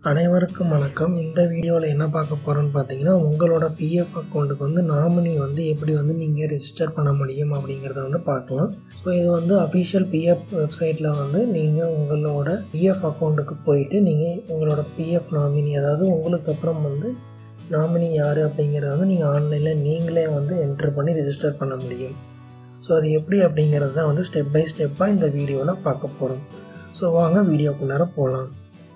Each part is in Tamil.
அனைவருக்கும் வணக்கம் இந்த வீடியோவில் என்ன பார்க்க போகிறோன்னு பார்த்தீங்கன்னா உங்களோட பிஎஃப் அக்கௌண்ட்டுக்கு வந்து நாமினி வந்து எப்படி வந்து நீங்கள் ரெஜிஸ்டர் பண்ண முடியும் அப்படிங்கிறத வந்து பார்க்கலாம் ஸோ இது வந்து அஃபிஷியல் பிஎஃப் வெப்சைட்டில் வந்து நீங்கள் உங்களோட பிஎஃப் அக்கௌண்ட்டுக்கு போயிட்டு நீங்கள் உங்களோட பிஎஃப் நாமினி அதாவது உங்களுக்கு அப்புறம் வந்து நாமினி யார் அப்படிங்கிறத வந்து நீங்கள் ஆன்லைனில் நீங்களே வந்து என்ட்ரு பண்ணி ரெஜிஸ்டர் பண்ண முடியும் ஸோ அது எப்படி அப்படிங்கிறது தான் வந்து ஸ்டெப் பை ஸ்டெப்பாக இந்த வீடியோவில் பார்க்க போகிறோம் ஸோ வாங்க வீடியோக்குள்ளார போகலாம்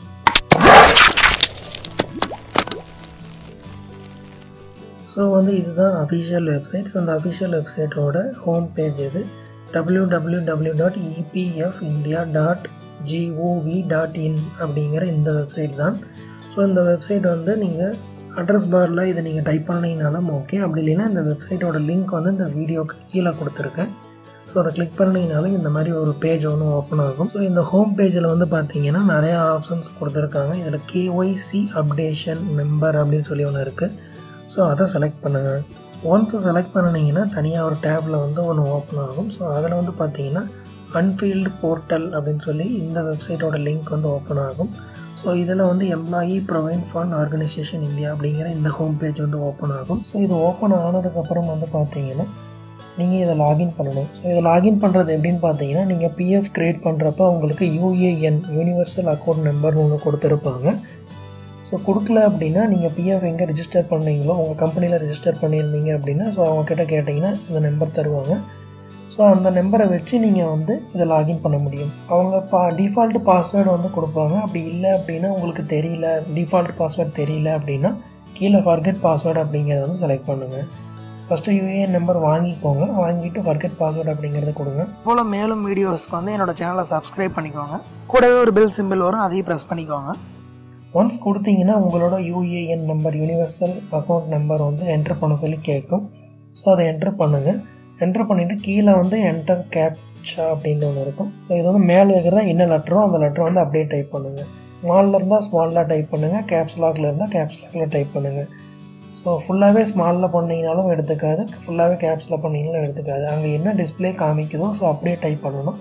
ஸோ வந்து இதுதான் அஃபிஷியல் வெப்சைட் ஸோ அந்த அஃபிஷியல் வெப்சைட்டோட ஹோம் பேஜ் இது W W W dot EPF India dot GOV dot in அப்படிங்கிற இந்த வெப்சைட் தான் ஸோ இந்த வெப்சைட் வந்து நீங்கள் அட்ரஸ் பாரில் இதை நீங்கள் டைப் பண்ணிங்கனாலும் ஓகே அப்படி இல்லைன்னா இந்த வெப்சைட்டோட லிங்க் வந்து இந்த வீடியோக்கு கீழே கொடுத்துருக்கேன் ஸோ அதை கிளிக் பண்ணிங்கனாலும் இந்த மாதிரி ஒரு பேஜ் ஒன்று ஓப்பன் ஆகும் ஸோ இந்த ஹோம் பேஜில் வந்து பார்த்தீங்கன்னா நிறையா ஆப்ஷன்ஸ் கொடுத்துருக்காங்க இதில் கேஒய்சி அப்டேஷன் மெம்பர் அப்படின்னு சொல்லி ஒன்று இருக்குது ஸோ அதை செலக்ட் பண்ணுங்கள் ஒன்ஸ் செலக்ட் பண்ணினீங்கன்னா தனியாக ஒரு டேப்பில் வந்து ஒன்று ஓப்பன் ஆகும் ஸோ அதில் வந்து பார்த்தீங்கன்னா அன்ஃபீல்டு போர்ட்டல் அப்படின்னு சொல்லி இந்த வெப்சைட்டோட லிங்க் வந்து ஓப்பன் ஆகும் ஸோ இதில் வந்து employee provide fund organisation India அப்படிங்கிற இந்த ஹோம் பேஜ் வந்து ஓப்பன் ஆகும் ஸோ இது ஓப்பன் ஆனதுக்கப்புறம் வந்து பார்த்தீங்கன்னா நீங்கள் இதை லாகின் பண்ணணும் ஸோ இதை லாகின் பண்ணுறது எப்படின்னு பார்த்தீங்கன்னா நீங்கள் பிஎஃப் க்ரியேட் பண்ணுறப்ப உங்களுக்கு யூஏஎன் யூனிவர்சல் அக்கௌண்ட் நம்பர்னு ஒன்று கொடுத்துருப்பாங்க ஸோ கொடுக்கல அப்படின்னா நீங்கள் பிஎஃப் எங்கே ரிஜிஸ்டர் பண்ணீங்களோ உங்கள் கம்பெனியில் ரிஜிஸ்டர் பண்ணியிருந்தீங்க அப்படின்னா ஸோ அவங்கக்கிட்ட கேட்டிங்கன்னா இந்த நம்பர் தருவாங்க ஸோ அந்த நம்பரை வச்சு நீங்கள் வந்து இதை லாகின் பண்ண முடியும் அவங்க பா டிஃபால்ட் பாஸ்வேர்டு வந்து கொடுப்பாங்க அப்படி இல்லை அப்படின்னா உங்களுக்கு தெரியல டிஃபால்ட் பாஸ்வேர்டு தெரியல அப்படின்னா கீழே ஃபர்கெட் பாஸ்வேர்டு அப்படிங்கிறத வந்து செலக்ட் பண்ணுங்கள் ஃபஸ்ட்டு யூஏஎன் நம்பர் வாங்கிக்கோங்க வாங்கிட்டு ஃபர்கெட் பாஸ்வேர்டு அப்படிங்கிறத கொடுங்க போல் மேலும் வீடியோஸ்க்கு வந்து என்னோட சேனலை சப்ஸ்கிரைப் பண்ணிக்கோங்க கூடவே ஒரு பெல் சிம்பிள் வரும் அதையும் ப்ரெஸ் பண்ணிக்கோங்க ஒன்ஸ் கொடுத்தீங்கன்னா உங்களோட UAN number universal account number வந்து என்ட்ரு பண்ண சொல்லி கேட்கும் ஸோ அதை என்ட்ரு பண்ணுங்கள் என்ட்ரு பண்ணிவிட்டு கீழே வந்து என்டர் கேப்சா அப்படின்னு ஒன்று இருக்கும் ஸோ இது வந்து மேலே இருக்கிற என்ன லெட்டரோ அந்த லெட்டரை வந்து அப்படியே டைப் பண்ணுங்கள் ஸ்மாலில் இருந்தால் ஸ்மாலில் டைப் பண்ணுங்கள் கேப்ஸ் லாக்கில் இருந்தால் கேப்ஸ் லாக்கில் டைப் பண்ணுங்கள் ஸோ ஃபுல்லாகவே ஸ்மாலில் பண்ணிங்கனாலும் எடுத்துக்காது ஃபுல்லாகவே கேப்ஸில் பண்ணிங்கனாலும் எடுத்துக்காது அங்கே என்ன டிஸ்பிளே காமிக்குதோ ஸோ அப்படியே டைப் பண்ணணும்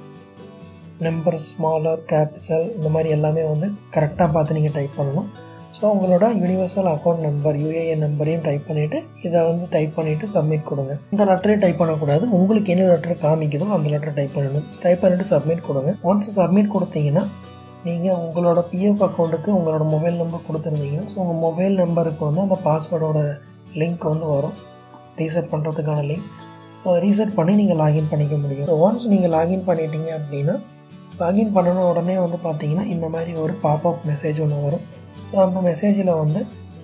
நம்பர் ஸ்மாலர் கேபிட்டல் இந்த மாதிரி எல்லாமே வந்து கரெக்டாக பார்த்து நீங்கள் டைப் பண்ணணும் ஸோ உங்களோட யூனிவர்சல் அக்கௌண்ட் நம்பர் யூஏஎன் நம்பரையும் டைப் பண்ணிவிட்டு இதை வந்து டைப் பண்ணிவிட்டு சப்மிட் கொடுங்க இந்த லெட்டரே டைப் பண்ணக்கூடாது உங்களுக்கு என்ன லெட்டர் காமிக்குதோ அந்த லெட்டர் டைப் பண்ணணும் டைப் பண்ணிவிட்டு சப்மிட் கொடுங்க ஒன்ஸ் சப்மிட் கொடுத்தீங்கன்னா நீங்கள் உங்களோட பிஎஃப் அக்கௌண்ட்டுக்கு உங்களோட மொபைல் நம்பர் கொடுத்துருந்தீங்கன்னா ஸோ உங்கள் மொபைல் நம்பருக்கு வந்து அந்த பாஸ்வேர்டோட லிங்க் வந்து வரும் ரீசெட் பண்ணுறதுக்கான லிங்க் ஸோ ரீசெட் பண்ணி நீங்கள் லாகின் பண்ணிக்க முடியும் ஸோ ஒன்ஸ் நீங்கள் லாகின் பண்ணிட்டீங்க அப்படின்னா லாகின் பண்ணின உடனே வந்து பார்த்தீங்கன்னா இந்த மாதிரி ஒரு பாப்அப் மெசேஜ் ஒன்று வரும் ஸோ அந்த மெசேஜில் வந்து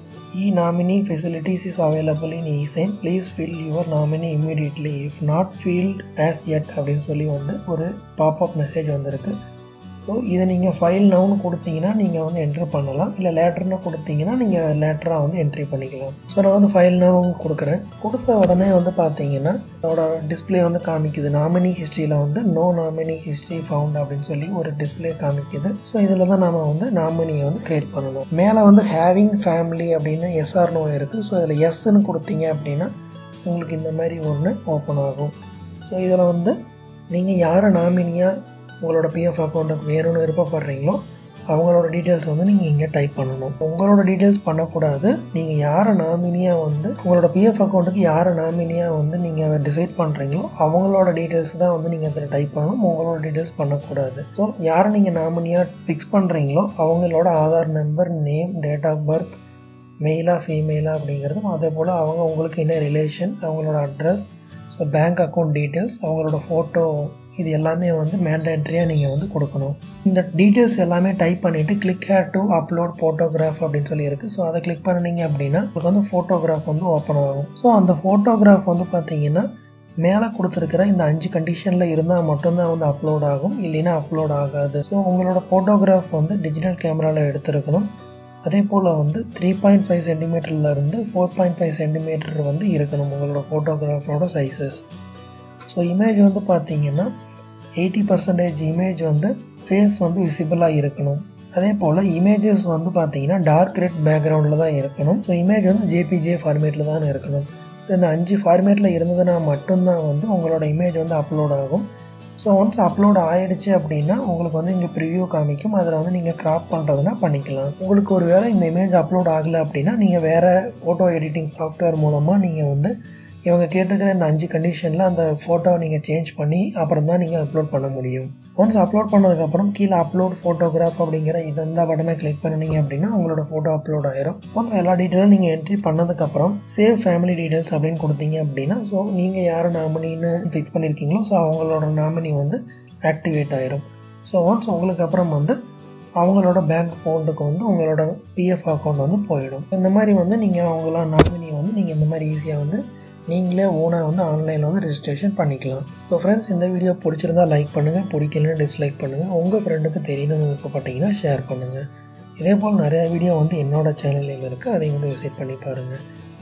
e nominee facilities is available in esign please fill your nominee immediately if not filled as yet அப்படின்னு சொல்லி வந்து ஒரு பாப்அப் மெசேஜ் வந்திருக்கு ஸோ இதை நீங்கள் ஃபைல் நவுன்னு கொடுத்தீங்கன்னா நீங்கள் வந்து என்ட்ரு பண்ணலாம் இல்லை லேட்டர்னு கொடுத்தீங்கன்னா நீங்கள் லேட்டராக வந்து என்ட்ரி பண்ணிக்கலாம் ஸோ நான் வந்து ஃபைல் நவும் கொடுக்குறேன் கொடுத்த உடனே வந்து பார்த்தீங்கன்னா அதோட டிஸ்பிளே வந்து காமிக்குது நாமினி ஹிஸ்ட்ரியில் வந்து நோ நாமினி ஹிஸ்ட்ரி ஃபவுண்ட் அப்படின்னு சொல்லி ஒரு டிஸ்பிளே காமிக்குது ஸோ இதில் தான் நாம் வந்து நாமினியை வந்து க்ரியேட் பண்ணணும் மேலே வந்து ஹேவிங் ஃபேமிலி அப்படின்னு எஸ்ஆர் நோ இருக்குது ஸோ இதில் எஸ்ன்னு கொடுத்தீங்க அப்படின்னா உங்களுக்கு இந்த மாதிரி ஒன்று ஓப்பன் ஆகும் ஸோ இதில் வந்து நீங்கள் யாரை நாமினியாக உங்களோட பிஎஃப் அக்கௌண்ட்டுக்கு வேணும்னு விருப்பப்படுறீங்களோ அவங்களோட டீட்டெயில்ஸ் வந்து நீங்கள் இங்கே டைப் பண்ணணும் உங்களோட டீட்டெயில்ஸ் பண்ணக்கூடாது நீங்கள் யாரை நாமினியாக வந்து உங்களோட பிஎஃப் அக்கௌண்ட்டுக்கு யாரை நாமினியாக வந்து நீங்கள் டிசைட் பண்ணுறீங்களோ அவங்களோட டீட்டெயில்ஸ் தான் வந்து நீங்கள் அதில் டைப் பண்ணணும் உங்களோட டீட்டெயில்ஸ் பண்ணக்கூடாது ஸோ யாரை நீங்கள் நாமினியாக ஃபிக்ஸ் பண்ணுறீங்களோ அவங்களோட Aadhaar number name date of birth மெயிலாக ஃபீமேலாக அப்படிங்கிறதும் அதே போல் அவங்க உங்களுக்கு என்ன ரிலேஷன் அவங்களோட address so bank account details அவங்களோட ஃபோட்டோ இது எல்லாமே வந்து மேண்டேட்ரியாக நீங்கள் வந்து கொடுக்கணும் இந்த டீட்டெயில்ஸ் எல்லாமே டைப் பண்ணிவிட்டு click here to upload photograph அப்படின்னு சொல்லி இருக்குது ஸோ அதை கிளிக் பண்ணிங்க அப்படின்னா உங்களுக்கு வந்து ஃபோட்டோகிராஃப் வந்து ஓப்பன் ஆகும் ஸோ அந்த ஃபோட்டோகிராஃப் வந்து பார்த்தீங்கன்னா மேலே கொடுத்துருக்கிற இந்த அஞ்சு கண்டிஷனில் இருந்தால் மட்டும்தான் வந்து அப்லோட் ஆகும் இல்லைன்னா அப்லோட் ஆகாது ஸோ உங்களோட ஃபோட்டோகிராஃப் வந்து டிஜிட்டல் கேமராவில் எடுத்துருக்கணும் அதே போல் வந்து த்ரீ பாயிண்ட் ஃபைவ் சென்டிமீட்டர்லேருந்து ஃபோர் பாயிண்ட் ஃபைவ் சென்டிமீட்டர் வந்து இருக்கணும் உங்களோட ஃபோட்டோகிராஃபரோட சைஸஸ் ஸோ இமேஜ் வந்து பார்த்தீங்கன்னா எயிட்டி பர்சன்டேஜ் இமேஜ் வந்து ஃபேஸ் வந்து விசிபிளாக இருக்கணும் அதே போல் இமேஜஸ் வந்து பார்த்தீங்கன்னா டார்க் ரெட் பேக்ரவுண்டில் தான் இருக்கணும் ஸோ இமேஜ் வந்து ஜேபிஜே ஃபார்மேட்டில் தான் இருக்கணும் இந்த அஞ்சு ஃபார்மேட்டில் இருந்ததுன்னா மட்டும்தான் வந்து உங்களோட இமேஜ் வந்து அப்லோட் ஆகும் ஸோ ஒன்ஸ் அப்லோட் ஆயிடுச்சு அப்படின்னா உங்களுக்கு வந்து இங்கே ப்ரிவ்யூ காமிக்கும் அதில் வந்து நீங்கள் க்ராப் பண்ணுறதுனா பண்ணிக்கலாம் உங்களுக்கு ஒரு வேளை இந்த இமேஜ் அப்லோட் ஆகலை அப்படின்னா நீங்கள் வேறு ஃபோட்டோ எடிட்டிங் சாஃப்ட்வேர் மூலமாக நீங்கள் வந்து இவங்க கேட்டிருக்கிற இந்த அஞ்சு கண்டிஷனில் அந்த ஃபோட்டோவை நீங்கள் சேஞ்ச் பண்ணி அப்புறம் தான் நீங்கள் அப்லோட் பண்ண முடியும் ஒன்ஸ் அப்லோட் பண்ணதுக்கப்புறம் கீழே அப்லோட் ஃபோட்டோகிராஃப் அப்படிங்கிற இது இந்த பட்டனை கிளிக் பண்ணினீங்க அப்படின்னா உங்களோட ஃபோட்டோ அப்லோட் ஆயிரும் ஒன்ஸ் எல்லா டீட்டெயிலும் நீங்கள் என்ட்ரி பண்ணதுக்கப்புறம் சேவ் ஃபேமிலி டீட்டெயில்ஸ் அப்படின்னு கொடுத்தீங்க அப்படின்னா ஸோ நீங்கள் யார் நாமினின்னு கிளிக் பண்ணியிருக்கீங்களோ ஸோ அவங்களோட நாமினி வந்து ஆக்டிவேட் ஆயிரும் ஸோ ஒன்ஸ் உங்களுக்கு அப்புறம் வந்து அவங்களோட பேங்க் அக்கௌண்ட்டுக்கு வந்து உங்களோட பிஎஃப் அக்கௌண்ட் வந்து போயிடும் இந்த மாதிரி வந்து நீங்கள் அவங்கள நாமினி வந்து நீங்கள் இந்த மாதிரி ஈஸியாக வந்து நீங்களே ஓனாக வந்து ஆன்லைனில் வந்து ரெஜிஸ்ட்ரேஷன் பண்ணிக்கலாம் ஸோ ஃப்ரெண்ட்ஸ் இந்த வீடியோ பிடிச்சிருந்தா லைக் பண்ணுங்கள் பிடிக்கலன்னு டிஸ்லைக் பண்ணுங்கள் உங்கள் ஃப்ரெண்டுக்கு தெரியணும்னு விருப்பப்பட்டீங்கன்னா ஷேர் பண்ணுங்கள் இதே போல் நிறையா வீடியோ வந்து என்னோடய சேனல்லையும் இருக்குது அதையும் வந்து விசிட் பண்ணி பாருங்கள்